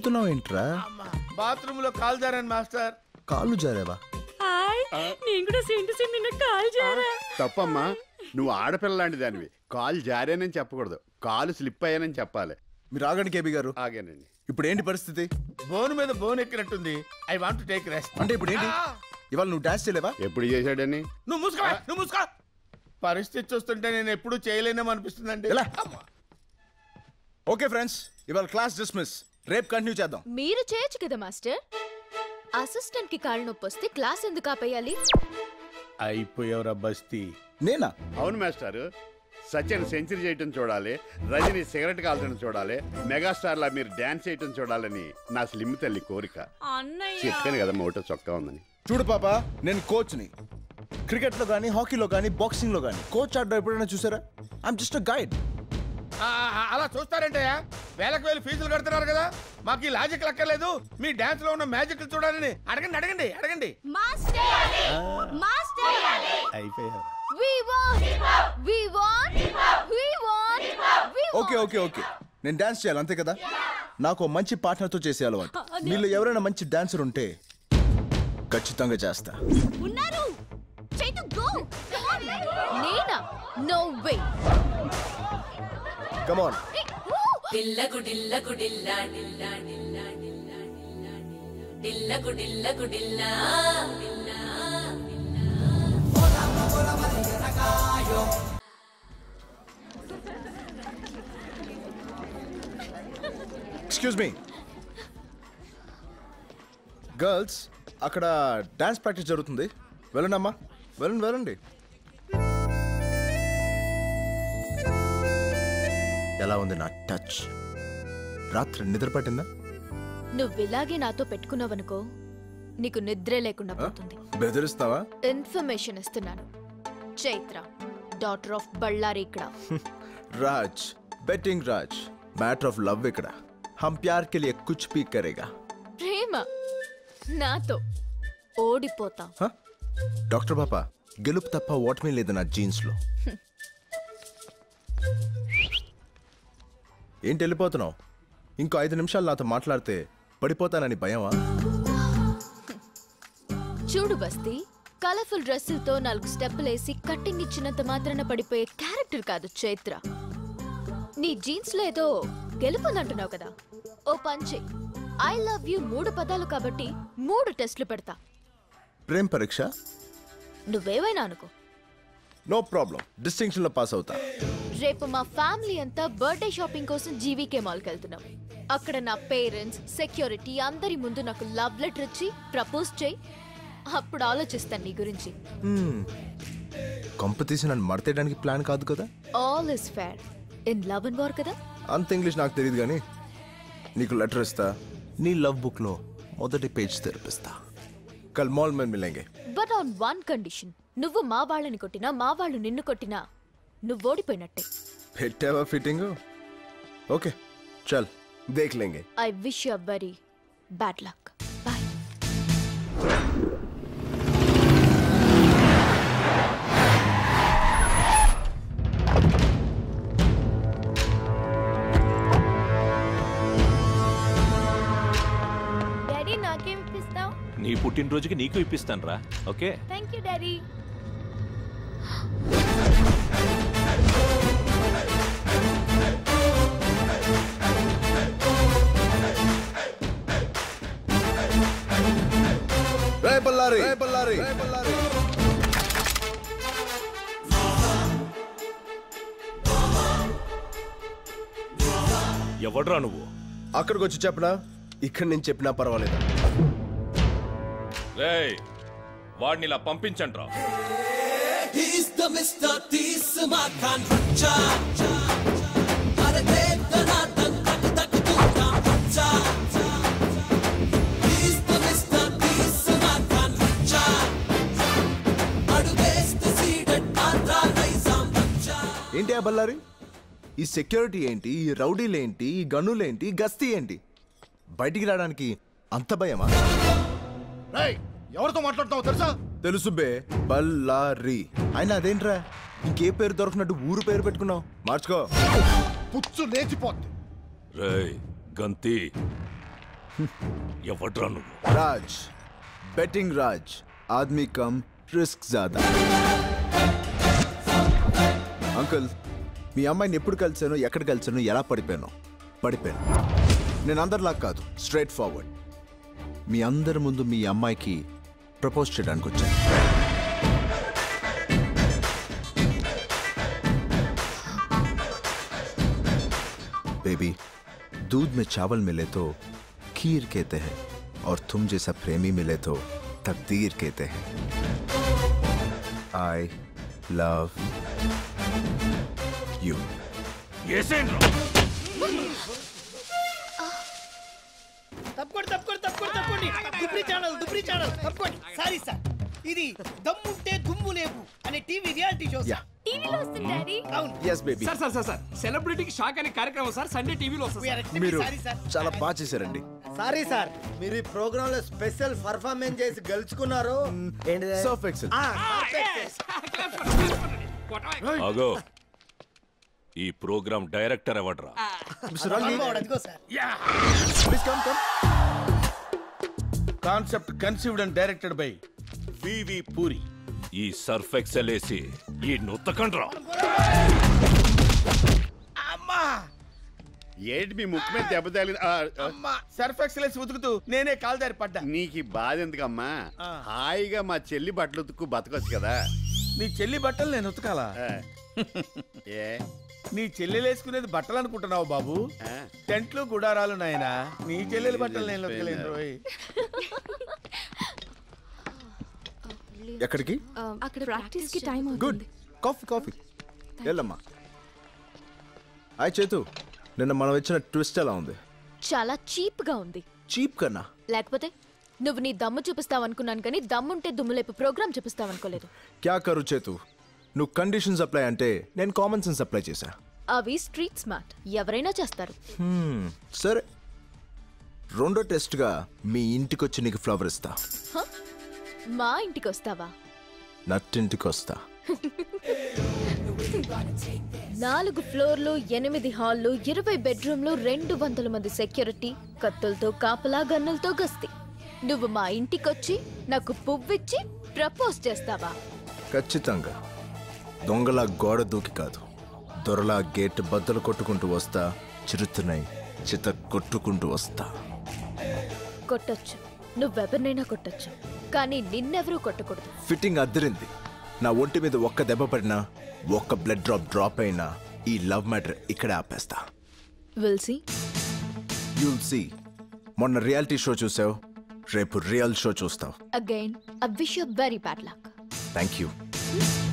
గెంతుతున్నావు ఏంట్రా బాత్రూమ్ లో call జారాను master కాళ్ళు జారేవా హాయ్ నేను కూడా సింటు సిమ్ నిన్న కాల్ చేయరా తప్పమ్మా నువ్వు ఆడపిల్ల లాంటి దానివి కాలు జారానని చెప్పకూడదు కాలు స్లిప్ అయ్యానని చెప్పాలి మీరు ఆగండి కేబీ గారు ఆగానండి ఇప్పుడు ఏంటి పరిస్థితి బోన్ మీద బోన్ ఎక్కినట్టుంది I want to take rest అంటే ఇప్పుడు ఏంటి ఇవాళ నువ్వు డాన్స్ చేయలేవా ఎప్పుడు చేశాడని నువ్వు మూసుకో నువ్వు మూసుకో పరిస్థితి చూస్తుంటే నేను ఎప్పుడు చేయలేనేమో అనిపిస్తుందండి ఎలా? ఓకే ఫ్రెండ్స్ ఇవాళ క్లాస్ డిస్మిస్ రేపు కంటిన్యూ చేద్దాం మీరు చేయొచ్చు కదా మాస్టర్ అసిస్టెంట్ కి కాళ్ళు నొప్పి వస్తే క్లాస్ ఎందుకు ఆపేయాలి అయిపోయావురా బస్తీ నేనా అవును మాస్టారు సచిన్ సెంచరీ చేయటం చూడాలి రజని సిగరెట్ కాల్చడం చూడాలి మెగాస్టార్ లా మీరు డాన్స్ చేయటం చూడాలని నా స్లిమ్ తల్లి కోరిక అన్నయ్య చెప్పాను కదా మోటో చొక్కా ఉందని చూడు పాప నేను కోచ్ని క్రికెట్ లో కానీ హాకీలో కానీ బాక్సింగ్ లో కానీ కోచ్ ఆడడం ఎప్పుడైనా చూసారా ఐఎమ్ జస్ట్ అ గైడ్ ఆ, ఆ, అలా చూస్తారంటయ్యా వేలకు వేలు ఫీజులు కడుతున్నారు కదా మాకు ఈ లాజిక్ లక్కర్లేదు మీ డాన్స్ లో ఉన్న మ్యాజిక్ చూడాలని అడగండి అడగండి అడగండి మాస్టర్ మాస్టర్ అయిపోయారు we want we want we want we okay okay okay నేను డాన్స్ చేయాలి అంతే కదా నాకు ఓ మంచి పార్ట్నర్తో చేసే అలవాటు మీలో ఎవరైనా మంచి డాన్సర్ ఉంటే ఖచ్చితంగా చేస్తా ఉన్నారు చైతు గో నేనా నో వే కమాన్ డిల్లకు డిల్లకు డిల్లా డిల్లా డిల్లా డిల్లా డిల్లా డిల్లకు డిల్లకు డిల్లా డిల్లా ఎక్స్క్యూజ్ మీ గర్ల్స్ అక్కడ డాన్స్ ప్రాక్టీస్ జరుగుతుంది వెళ్ళండి అమ్మా వెళ్ళండి వెళ్ళండి ఎలా ఉంది నా టచ్ రాత్రి నిద్ర పట్టిందా నువ్వు ఇలాగే నాతో పెట్టుకున్నావనుకో నీకు నిద్రే లేకుండా పోతుంది బెదిరిస్తావా ఇన్ఫర్మేషన్ ఇస్తున్నాను చైత్ర డాటర్ ఆఫ్ బళ్ళారి ఇక్కడ Raj betting Raj matter of love ఇక్కడ హమ్ ప్యార్ కే లియే కుచ్ పీ కరేగా ప్రేమ నాతో ఓడిపోతాం హ? డాక్టర్ పాప గెలుపు తప్ప ఓటమి లేదు నా జీన్స్ లో ఏంటి వెళ్ళిపోతున్నావు ఇంకో ఐదు నిమిషాలు నాతో మాట్లాడితే పడిపోతానని భయమా చూడు బస్తీ కలర్ఫుల్ డ్రెస్సులతో నాలుగు స్టెప్పులు వేసి కట్టింగ్ ఇచ్చినంత మాత్రాన పడిపోయే క్యారెక్టర్ కాదు చైత్ర నీ జీన్స్ లో ఏదో గెలుపుందంటున్నావు కదా ఓ పంచే ఐ లవ్ యూ మూడు పదాలు కాబట్టి మూడు టెస్టులు పెడతా ప్రేమ పరీక్ష నువ్వేవైనా అనుకో నో ప్రాబ్లం డిస్టింక్షన్ లో పాస్ అవుతా రేపు మా ఫ్యామిలీ అంతా బర్త్డే షాపింగ్ కోసం జీవీకే మాల్కి వెళ్తున్నాం అక్కడ నా పేరెంట్స్ సెక్యూరిటీ అందరి ముందు నాకు లవ్ లెటర్ ఇచ్చి ప్రపోజ్ చేయి అప్పుడు ఆలోచిస్తాను నీ గురించి కొంప తీసి నన్ను మడతేయడానికి ప్లాన్ కాదు కదా all is fair in love and war కదా అంత ఇంగ్లీష్ నాకు తెలియదు కానీ నీకు లెటర్ ఇస్తా నీ లవ్ బుక్ లో మొదటి పేజ్ తెరిపిస్తా కల్ మాల్ में मिलेंगे బట్ ఆన్ వన్ కండిషన్ నువ్వు మా వాళ్ళని కొట్టినా మా వాళ్ళు నిన్ను కొట్టినా నువ్వు ఓడిపోయినట్టే పెట్టావా ఫిట్టింగ్ ఓకే చల్ దేఖ్ లేంగే I wish you very bad luck bye daddy నాకేం ఇప్పిస్తావు నీ పుట్టినరోజుకి నీకు ఇప్పిస్తాను రా ఓకే థ్యాంక్ యూ డాడీ రే బల్లారి రే బల్లారి రే బల్లారి ఎవడ్రా నువ్వు అక్కడికి వచ్చి చెప్పనా ఇక్కడ నేను చెప్పినా పర్వాలేదు రేయ్ వాడిని ఇలా పంపించండి రా He's the Mr. Tismakan Racha. Are Vedana Tan Tak Tak Tukam Racha. He's the Mr. Tismakan Racha. Adu West Seeded Andhra Naizam Racha. ఏంటి ఆ బల్లారి ఈ సెక్యూరిటీ ఏంటి ఈ రౌడీలు ఏంటి ఈ గన్నులేంటి ఈ గస్తీ ఏంటి బయటికి రావడానికి అంత భయమా ఎవరితో మాట్లాడుతావు తెలుసా తెలుసు బే బల్లారి అయినా అదేంట్రా ఇంకే పేరు దొరకనట్టు ఊరు పేరు పెట్టుకున్నావు మార్చుకో పుచ్చు లేచిపోద్ది రేయ్ గంతి ఎవడ్రా నువ్వు రాజ్ బెట్టింగ్ రాజ్ ఆద్మీ కమ్ రిస్క్ జాదా అంకుల్ మీ అమ్మాయిని ఎప్పుడు కలిసాను ఎక్కడ కలిసాను ఎలా పడిపోయాను పడిపోయాను నేను అందరిలా కాదు స్ట్రైట్ ఫార్వర్డ్ మీ అందరి ముందు మీ అమ్మాయికి ప్రపోజ్ చేయడానికి వచ్చాను बेबी दूध में चावल मिले तो खीर कहते हैं और तुम जैसा प्रेमी मिले तो तकदीर कहते हैं आई लव यू ఏసేండ్రా తప్పుకోండి తప్పుకోండి తప్పుకోండి తప్పుకోండి దుబ్రి ఛానల్ దుబ్రి ఛానల్ తప్పుకోండి సారీ సార్ ఇది దమ్ముంటే దుమ్ము లేవు అనే టీవీ రియాలిటీ షో యా టీవీలో వస్తుంది డాడీ అవును yes baby sir sir sir sir సెలబ్రిటీకి షాక్ అనే కార్యక్రమం సార్ సండే టీవీలో వస్తుంది We are extremely మీరు sorry, sir. చాలా బాగా చేశారండి సారీ సార్ మీరు ఈ ప్రోగ్రామ్ లో స్పెషల్ పర్ఫార్మెన్స్ చేసి గెలుచుకున్నారు ఏంటిది? సర్ఫ్ ఎక్సెల్ ఆ, perfect. ఆగో ఈ ప్రోగ్రామ్ డైరెక్టర్ ఎవడ్రా మిస్టర్ రంగి అనుభవం, అదిగో sir please come come concept conceived and directed by VV Puri ఈ సర్ఫ్ ఎక్సెల్ వేసి ఈ నుత్తకండ్రా అమ్మా ఏంటి మీ ముక్కు మీద దెబ్బ తగిలి ఆ, ఆ, అమ్మా సర్ఫ్ ఎక్సలెన్స్ ఉతుకుతూ నేనే కాలు దారి పడ్డా నీకు ఈ బాధ ఎందుకమ్మా హాయిగా మా చెల్లి బట్టలు ఉతుక్కు బతకొచ్చు కదా నీ చెల్లి బట్టలు నేను ఉతకాలా ఆ. ఏ నీ చెల్లెలు వేసుకునేది బట్టలు అనుకుంటున్నావు బాబు ఆ? టెంట్లు గుడారాలు నాయనా నీ చెల్లెలు బట్టలు నేను ఉతకలేను రోయ్ ఎక్కడికి అక్కడ ప్రాక్టీస్ కి టైం గుడ్ కాఫీ కాఫీ వెళ్ళమ్మా హాయ్ చేతు నిన్న మనం ఇచ్చిన ట్విస్ట్ ఎలా ఉంది చాలా చీప్ గా ఉంది చీప్ కన్నా లేకపోతే నువ్వు నీ దమ్ము చూపిస్తావు అనుకున్నాను కానీ దమ్ముంటే దుమ్ములేపు ప్రోగ్రామ్ చూపిస్తావు అనుకోలేదు క్యా కరు చేతు నువ్వు కండిషన్స్ అప్లై అంటే నేను కామన్ సెన్స్ అప్లై చేశా అవి స్ట్రీట్ స్మార్ట్ ఎవరైనా చేస్తారు Hmm, సరే రెండో టెస్ట్గా మీ ఇంటికి వచ్చి నీకు ఫ్లవర్ ఇస్తా హ? మా ఇంటికి వస్తావా నట్టింటికి వస్తా నాలుగు ఫ్లోర్లు ఎనిమిది హాల్లు ఇరవై బెడ్రూమ్లు రెండు వందల మంది సెక్యూరిటీ కత్తులతో కాపలా గన్నులతో గస్తీ నువ్వు మా ఇంటికొచ్చి నాకు పువ్విచ్చి ప్రపోజ్ చేస్తావా ఖచ్చితంగా దొంగలా గోడ దూకి కాదు దొరలా గేట్ బద్దలు కొట్టుకుంటూ వస్తా చిరుతున్నాయి చిత కొట్టుకుంటూ వస్తా కొట్టొచ్చు నువ్వెవరినైనా కొట్టొచ్చు కానీ నిన్నెవరూ కొట్టకూడదు ఫిట్టింగ్ అద్దరింది నా ఒంటి మీద ఒక్క దెబ్బ పడినా ఒక్క బ్లడ్ డ్రాప్ డ్రాప్ అయినా ఈ లవ్ మ్యాటర్ ఇక్కడే ఆపేస్తా విల్సీ యూల్ సీ మొన్న రియాలిటీ షో చూసావు రేపు రియల్ షో చూస్తావు again I wish you very bad luck thank you